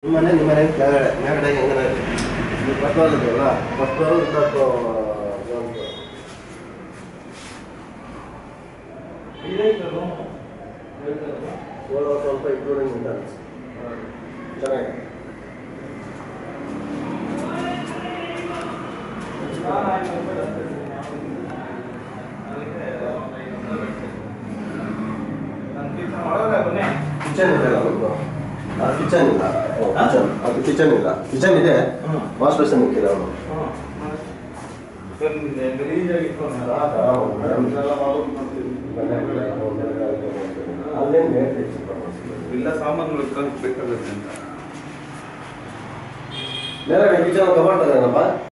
ನಿಮ್ಮನೆ ನಿಮ್ಮನೆ ಕೆಳಗಡೆ ಮೇಲ್ಗಡೆ ಹೆಂಗನ ಫಸ್ಟ್ ಫ್ಲೋರ್ ಇದೆಯಲ್ಲ ಫಸ್ಟ್ ಫ್ಲೋರ್ ಇಪ್ಪತ್ತು ಏಳು ಸ್ವಲ್ಪ ಇನ್ಕ್ಲೂಡಿಂಗ್ ಇಂಟರ್ನ್ಸ್ ಚೆನ್ನಾಗಿದೆ ಕಿಚನ್ ಇದೆ ನಮ್ಮದು ಕಿಚನ್ ಇಲ್ಲ ಕಿಚನ್ ಅದು ಕಿಚನ್ ಇಲ್ಲ ಕಿಚನ್ ಇದೆ ವಾಶ್ ಬೇಸನ್ ಇಕ್ಕಿಲ್ಲ ಅವನು ಅಲ್ಲೇನು ಇಲ್ಲ ಸಾಮಾನುಗಳು ಬೇಕಾಗುತ್ತೆ ಅಂತ ಮೇಲ್ಗಡೆ ಕಿಚನ್ ಕಬಾರ್ಡ್ ಏನಪ್ಪ